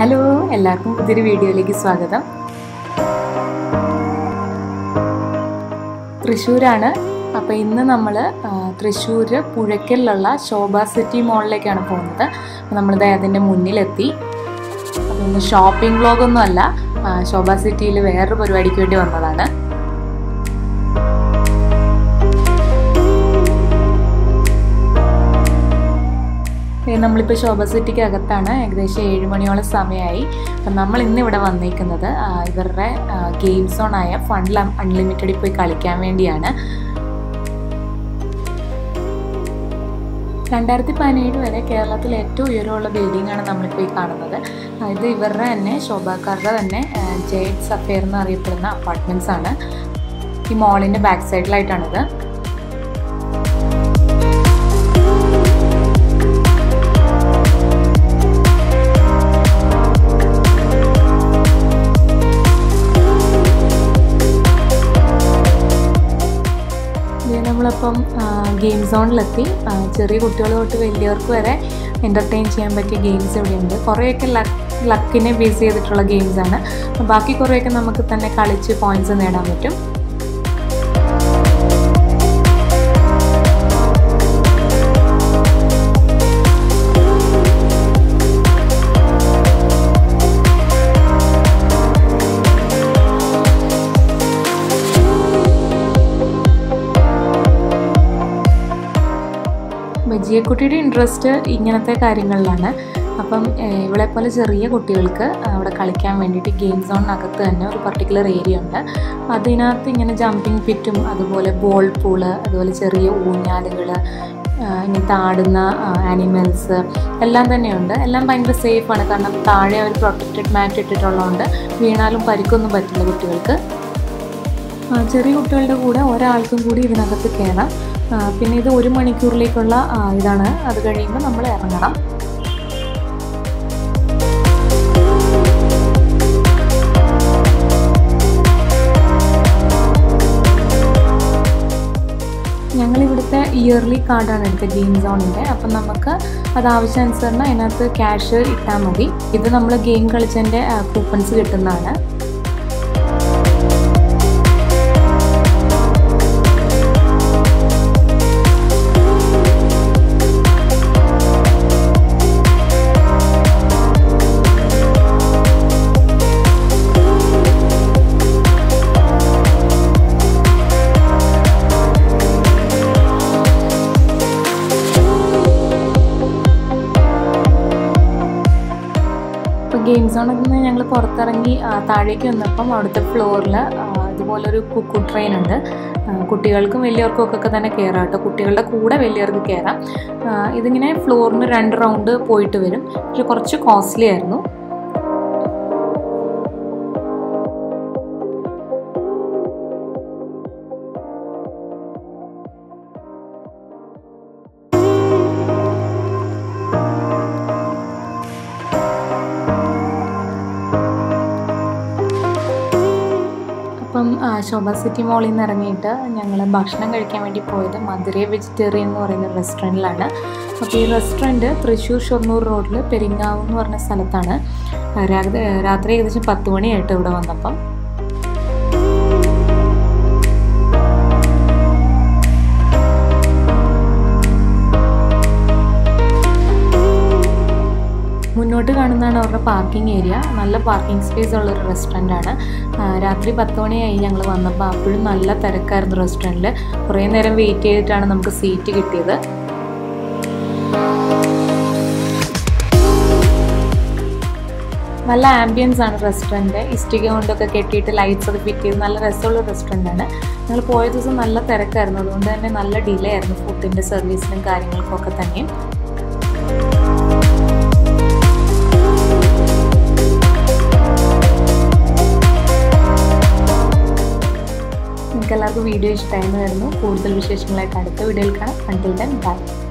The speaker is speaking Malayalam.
ഹലോ എല്ലാവർക്കും പുതിയൊരു വീഡിയോയിലേക്ക് സ്വാഗതം തൃശ്ശൂരാണ് അപ്പോൾ ഇന്ന് നമ്മൾ തൃശ്ശൂർ പുഴയ്ക്കലിലുള്ള ശോഭ സിറ്റി മോളിലേക്കാണ് പോകുന്നത് അപ്പോൾ നമ്മളിത് അതിൻ്റെ മുന്നിലെത്തി അപ്പോൾ ഇന്ന് ഷോപ്പിംഗ് വ്ളോഗൊന്നും അല്ല ആ, ശോഭ സിറ്റിയിൽ വേറൊരു പരിപാടിക്ക് വേണ്ടി വന്നതാണ് ഏ, നമ്മളിപ്പോൾ ശോഭ സിറ്റിക്ക് അകത്താണ് ഏകദേശം ഏഴ് മണിയോളം സമയമായി അപ്പം നമ്മൾ ഇന്ന് ഇവിടെ വന്നിരിക്കുന്നത് ആ, ഇവരുടെ ഗെയിം സോണായ ഫണ്ട് അൺലിമിറ്റഡിൽ പോയി കളിക്കാൻ വേണ്ടിയാണ് രണ്ടായിരത്തി പതിനേഴ് വരെ കേരളത്തിൽ ഏറ്റവും ഉയരമുള്ള ബിൽഡിംഗ് ആണ് നമ്മളിപ്പോൾ ഈ കാണുന്നത് ആ, ഇത് ഇവരുടെ തന്നെ ശോഭാക്കാരുടെ തന്നെ ജെയ്ഡ് സഫയർ എന്ന് അറിയപ്പെടുന്ന അപ്പാർട്ട്മെൻറ്റ്സ് ആണ് ഈ മോളിൻ്റെ ബാക്ക് സൈഡിലായിട്ടാണിത് ഇത് നമ്മളിപ്പം ഗെയിം സോണിലെത്തി ആ, ചെറിയ കുട്ടികൾ തൊട്ട് വലിയവർക്ക് വരെ എൻ്റർടൈൻ ചെയ്യാൻ പറ്റിയ ഗെയിംസ് ഇവിടെയുണ്ട് കുറേയൊക്കെ ലക്ക് ലക്കിനെ ബേസ് ചെയ്തിട്ടുള്ള ഗെയിംസാണ് ബാക്കി കുറേയൊക്കെ നമുക്ക് തന്നെ കളിച്ച് പോയിന്റ്സ് നേടാൻ പറ്റും ബജിയക്കുട്ടിയുടെ ഇൻട്രസ്റ്റ് ഇങ്ങനത്തെ കാര്യങ്ങളിലാണ് അപ്പം ഏഹ്, ഇവളെപ്പോലെ ചെറിയ കുട്ടികൾക്ക് അവിടെ കളിക്കാൻ വേണ്ടിയിട്ട് ഗെയിം സോണിനകത്ത് തന്നെ ഒരു പർട്ടിക്കുലർ ഏരിയ ഉണ്ട് അതിനകത്ത് ഇങ്ങനെ ജമ്പിങ് പിറ്റും അതുപോലെ ബോൾ പൂള് അതുപോലെ ചെറിയ ഊഞ്ഞാലുകൾ ഇങ്ങനത്തെ ആടുന്ന ആനിമൽസ് എല്ലാം തന്നെയുണ്ട് എല്ലാം ഭയങ്കര സേഫാണ് കാരണം താഴെ അവർ പ്രൊട്ടക്റ്റഡ് മാറ്റ് ഇട്ടിട്ടുള്ളതുകൊണ്ട് വീണാലും പരിക്കൊന്നും പറ്റില്ല കുട്ടികൾക്ക് ആ, ചെറിയ കുട്ടികളുടെ കൂടെ ഒരാൾക്കും കൂടി ഇതിനകത്ത് കയറാം ആ, പിന്നെ ഇത് ഒരു മണിക്കൂറിലേക്കുള്ള ആ, ഇതാണ് അത് കഴിയുമ്പോൾ നമ്മൾ ഇറങ്ങണം ഞങ്ങളിവിടുത്തെ ഇയർലി കാർഡാണ് എടുത്തത് ഗെയിം സോണിൻ്റെ അപ്പം നമുക്ക് അത് ആവശ്യാനുസരണം അതിനകത്ത് ക്യാഷ് ഇട്ടാൽ മതി ഇത് നമ്മൾ ഗെയിം കളിച്ചതിൻ്റെ കൂപ്പൺസ് കിട്ടുന്നതാണ് ഇപ്പോൾ ഗെയിം സോണിൽ നിന്ന് ഞങ്ങൾ പുറത്തിറങ്ങി ആ, താഴേക്ക് വന്നപ്പം അവിടുത്തെ ഫ്ലോറിൽ ഇതുപോലൊരു കുക്കു ട്രെയിൻ ഉണ്ട് ആ, കുട്ടികൾക്കും വലിയവർക്കും ഒക്കെ തന്നെ കയറാം കേട്ടോ കുട്ടികളുടെ കൂടെ വലിയവർക്ക് കയറാം ആ, ഇതിങ്ങനെ ഫ്ലോറിന് രണ്ട് റൗണ്ട് പോയിട്ട് വരും പക്ഷെ കുറച്ച് കോസ്റ്റ്ലി ആയിരുന്നു അപ്പം ആ, ശോഭ സിറ്റി മോളിൽ നിന്ന് ഇറങ്ങിയിട്ട് ഞങ്ങൾ ഭക്ഷണം കഴിക്കാൻ വേണ്ടി പോയത് മധുരൈ വെജിറ്റേറിയൻ എന്ന് പറയുന്ന റെസ്റ്റോറൻറ്റിലാണ് അപ്പോൾ ഈ റെസ്റ്റോറൻറ്റ് തൃശ്ശൂർ ഷൊർണൂർ റോഡിൽ പെരിങ്ങാവ് എന്ന് പറഞ്ഞ സ്ഥലത്താണ് ആ, രാ- രാത്രി ഏകദേശം പത്ത് മണിയായിട്ട് ഇവിടെ വന്നപ്പം മുന്നോട്ട് കാണുന്നതാണ് അവരുടെ പാർക്കിംഗ് ഏരിയ നല്ല പാർക്കിംഗ് സ്പേസ് ഉള്ള ഒരു റെസ്റ്റോറൻ്റ് ആണ് ആ, രാത്രി പത്ത് മണിയായി ഞങ്ങൾ വന്നപ്പോൾ അപ്പോഴും നല്ല തിരക്കായിരുന്നു റെസ്റ്റോറൻറ്റിൽ കുറേ നേരം വെയിറ്റ് ചെയ്തിട്ടാണ് നമുക്ക് സീറ്റ് കിട്ടിയത് നല്ല ആംബിയൻസ് ആണ് റെസ്റ്റോറൻറ്റ് ഇഷ്ടിക കൊണ്ടൊക്കെ കെട്ടിയിട്ട് ലൈറ്റ്സ് ഒക്കെ ഫിറ്റ് ചെയ്ത് നല്ല രസമുള്ള റെസ്റ്റോറൻ്റ് ആണ് ഞങ്ങൾ പോയ ദിവസം നല്ല തിരക്കായിരുന്നു അതുകൊണ്ട് തന്നെ നല്ല ഡിലേ ആയിരുന്നു ഫുഡിൻ്റെ സർവീസിനും കാര്യങ്ങൾക്കും ഒക്കെ തന്നെയും നിങ്ങൾക്ക് എല്ലാവർക്കും വീഡിയോ ഇഷ്ടമായിരുന്നു വരുന്നു കൂടുതൽ വിശേഷങ്ങളായിട്ട് അടുത്ത വീഡിയോയിൽ കാണാം അണ്ടിൽ ദൻ ബൈ